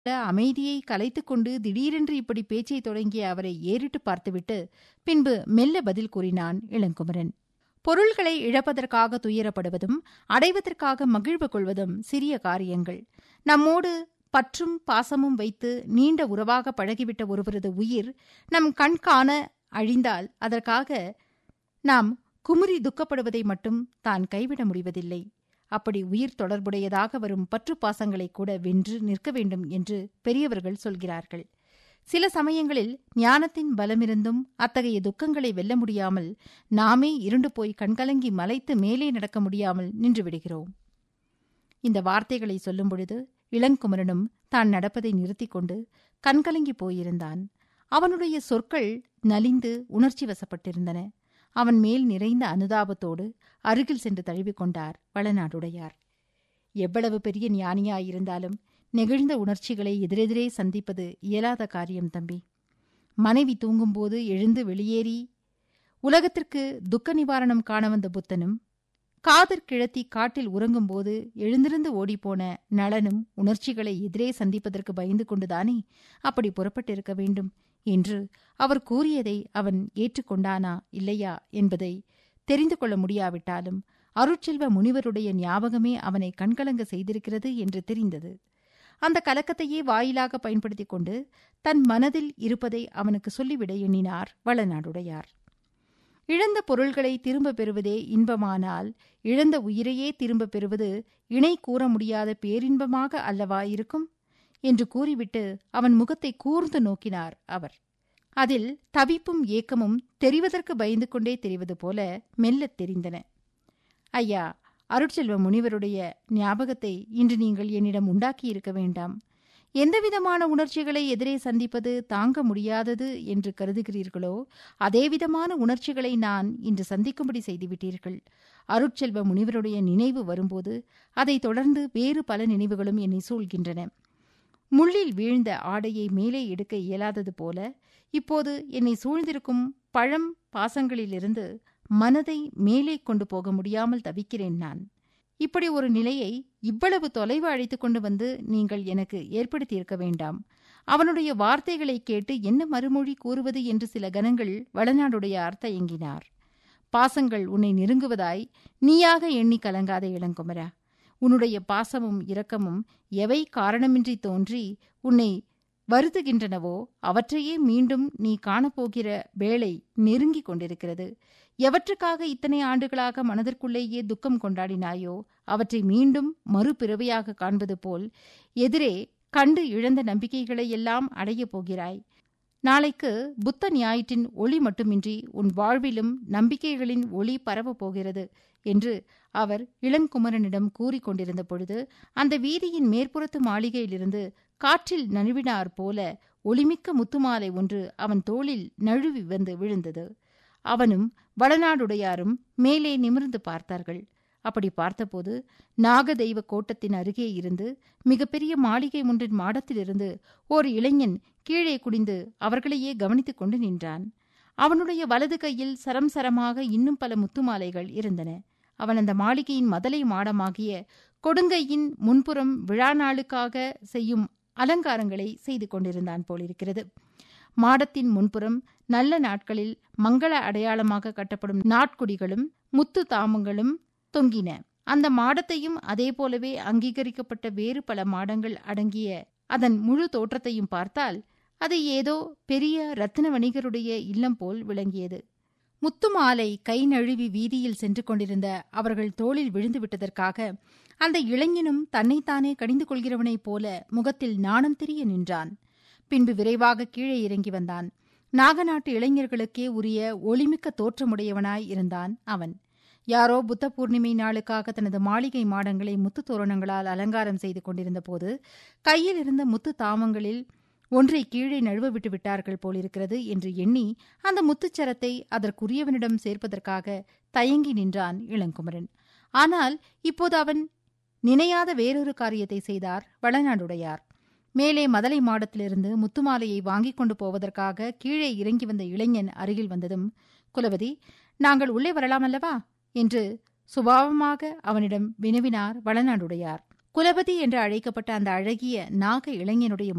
அமைதியை கலைத்துக் கொண்டு திடீரென்று இப்படி பேச்சைத் தொடங்கிய அவரை ஏறிட்டு பார்த்துவிட்டு பின்பு மெல்ல பதில் கூறினான் இளங்குமரன் பொருள்களை இழப்பதற்காக துயரப்படுவதும் அடைவதற்காக மகிழ்வு கொள்வதும் சிறிய காரியங்கள் நம்மோடு பற்றும் பாசமும் வைத்து நீண்ட உறவாக பழகிவிட்ட ஒருவரது உயிர் நம் கண் காண அழிந்தால் அதற்காக நாம் குமுறி துக்கப்படுவதை மட்டும் தான் கைவிட முடிவதில்லை அப்படி உயிர் தொடர்புடையதாக வரும் பற்று பாசங்களை கூட வென்று நிற்க வேண்டும் என்று பெரியவர்கள் சொல்கிறார்கள் சில சமயங்களில் ஞானத்தின் பலமிருந்தும் அத்தகைய துக்கங்களை வெல்ல முடியாமல் நாமே இருண்டு போய் கண்கலங்கி மலைத்து மேலே நடக்க முடியாமல் நின்று விடுகிறோம் இந்த வார்த்தைகளை சொல்லும் பொழுது இளங்குமரனும் தான் நடப்பதை நிறுத்திக் கொண்டு கண்கலங்கி போயிருந்தான் அவனுடைய சொற்கள் நலிந்து உணர்ச்சி வசப்பட்டிருந்தன அவன் மேல் நிறைந்த அனுதாபத்தோடு அருகில் சென்று தழுவிக்கொண்டார் வளநாடுடையார் எவ்வளவு பெரிய ஞானியாயிருந்தாலும் நெகிழ்ந்த உணர்ச்சிகளை எதிரெதிரே சந்திப்பது இயலாத காரியம் தம்பி மனைவி தூங்கும்போது எழுந்து வெளியேறி உலகத்திற்கு துக்க நிவாரணம் காண வந்த புத்தனும் காதற் கிழத்தி காட்டில் உறங்கும்போது எழுந்திருந்து ஓடிப்போன நளனும் உணர்ச்சிகளை எதிரே சந்திப்பதற்கு பயந்து கொண்டுதானே அப்படி புறப்பட்டிருக்க வேண்டும் என்று அவர் கூறியதை அவன் ஏற்றுக்கொண்டானா இல்லையா என்பதை தெரிந்து கொள்ள முடியாவிட்டாலும் அருட்செல்வ முனிவருடைய ஞாபகமே அவனை கண்கலங்க செய்திருக்கிறது என்று தெரிந்தது அந்த கலக்கத்தையே வாயிலாக பயன்படுத்திக் கொண்டு தன் மனதில் இருப்பதை அவனுக்கு சொல்லிவிட எண்ணினார் வளநாடுடையார் இழந்த பொருள்களை திரும்ப பெறுவதே இன்பமானால் இழந்த உயிரையே திரும்ப பெறுவது இணை கூற முடியாத பேரின்பமாக அல்லவா இருக்கும் என்று கூறிவிட்டு அவன் முகத்தை கூர்ந்து நோக்கினார் அவர் அதில் தவிப்பும் ஏக்கமும் தெரிவதற்கு பயந்து கொண்டே தெரிவது போல மெல்லத் தெரிந்தன ஐயா அருட்செல்வ முனிவருடைய ஞாபகத்தை இன்று நீங்கள் என்னிடம் உண்டாக்கியிருக்க வேண்டாம் எந்தவிதமான உணர்ச்சிகளை எதிரே சந்திப்பது தாங்க முடியாதது என்று கருதுகிறீர்களோ அதேவிதமான உணர்ச்சிகளை நான் இன்று சந்திக்கும்படி செய்துவிட்டீர்கள் அருட்செல்வ முனிவருடைய நினைவு வரும்போது அதைத் தொடர்ந்து வேறு பல நினைவுகளும் என்னை சூழ்கின்றன முள்ளில் வீழ்ந்த ஆடையை மேலே எடுக்க இயலாதது போல இப்போது என்னை சூழ்ந்திருக்கும் பழம் பாசங்களிலிருந்து மனதை மேலே கொண்டு போக முடியாமல் தவிக்கிறேன் நான் இப்படி ஒரு நிலையை இவ்வளவு தொலைவு அழைத்துக் கொண்டு வந்து நீங்கள் எனக்கு ஏற்படுத்தியிருக்க வேண்டாம் அவனுடைய வார்த்தைகளை கேட்டு என்ன மறுமொழி கூறுவது என்று சில கணங்கள் வளநாடுடைய அர்த்த எங்கினார் பாசங்கள் உன்னை நெருங்குவதாய் நீயாக எண்ணி கலங்காத இளங்குமரா உன்னுடைய பாசமும் இரக்கமும் எவை காரணமின்றி தோன்றி உன்னை வருத்துகின்றனவோ அவற்றையே மீண்டும் நீ காணப்போகிற வேளை நெருங்கிக் கொண்டிருக்கிறது எவற்றுக்காக இத்தனை ஆண்டுகளாக மனதிற்குள்ளேயே துக்கம் கொண்டாடினாயோ அவற்றை மீண்டும் மறுபிறவையாக காண்பது போல் எதிரே கண்டு இழந்த நம்பிக்கைகளை எல்லாம் அடையப் போகிறாய் நாளைக்கு புத்த ஞாயிற்றின் ஒளி மட்டுமின்றி உன் வாழ்விலும் நம்பிக்கைகளின் ஒளி பரவப் போகிறது என்று அவர் இளங்குமரனிடம் கூறிக்கொண்டிருந்த பொழுது அந்த வீதியின் மேற்புறத்து மாளிகையிலிருந்து காற்றில் நழுவினார் போல ஒளிமிக்க முத்துமாலை ஒன்று அவன் தோளில் நழுவி வந்து விழுந்தது அவனும் வடநாடுடையாரும் மேலே நிமிர்ந்து பார்த்தார்கள் அப்படி பார்த்தபோது நாகதெய்வ கோட்டத்தின் அருகே இருந்து மிகப்பெரிய மாளிகை ஒன்றின் மாடத்திலிருந்து ஓர் இளைஞன் கீழே குடிந்து அவர்களையே கவனித்துக் கொண்டு நின்றான் அவனுடைய வலது கையில் சரம் சரமாக இன்னும் பல முத்துமாலைகள் இருந்தன அவன் அந்த மாளிகையின் மதலை மாடமாகிய கொடுங்கையின் முன்புறம் விழா நாளுக்காக செய்யும் அலங்காரங்களை செய்து கொண்டிருந்தான் போலிருக்கிறது மாடத்தின் முன்புறம் நல்ல நாட்களில் மங்கள அடையாளமாக கட்டப்படும் நாட்குடிகளும் முத்து தாமங்களும் தொங்கின அந்த மாடத்தையும் அதே போலவே அங்கீகரிக்கப்பட்ட வேறு பல மாடங்கள் அடங்கிய அதன் முழு தோற்றத்தையும் பார்த்தால் அது ஏதோ பெரிய ரத்தின வணிகருடைய இல்லம் போல் விளங்கியது முத்துமாலை கை நழுவி வீதியில் சென்று கொண்டிருந்த அவர்கள் தோளில் விழுந்து விட்டதற்காக அந்த இளைஞனும் தன்னைத்தானே கடிந்து கொள்கிறவனைப் போல முகத்தில் நாணம் தெரிய நின்றான் பின்பு விரைவாக கீழே இறங்கி வந்தான் நாகநாட்டு இளைஞர்களுக்கே உரிய ஒளிமிக்க தோற்றமுடையவனாய் இருந்தான் அவன் யாரோ புத்த பூர்ணிமை நாளுக்காக தனது மாளிகை மாடங்களை முத்து தோரணங்களால் அலங்காரம் செய்து கொண்டிருந்த போது கையில் இருந்த முத்து தாமங்களில் ஒன்றை கீழே நழுவ விட்டு விட்டார்கள் போலிருக்கிறது என்று எண்ணி அந்த முத்துச்சரத்தை அதற்குரியவனிடம் சேர்ப்பதற்காக தயங்கி நின்றான் இளங்குமரன் ஆனால் இப்போது அவன் நினையாத வேறொரு காரியத்தை செய்தார் வளநாடுடையார் மேலே மதலை மாடத்திலிருந்து முத்துமாலையை வாங்கிக் கொண்டு போவதற்காக கீழே இறங்கி வந்த இளைஞன் அருகில் வந்ததும் குலவதி நாங்கள் உள்ளே வரலாம் அல்லவா என்று சுபாவமாக அவனிடம் வினவினார் வளநாடுடையார் குலபதி என்று அழைக்கப்பட்ட அந்த அழகிய நாக இளைஞனுடைய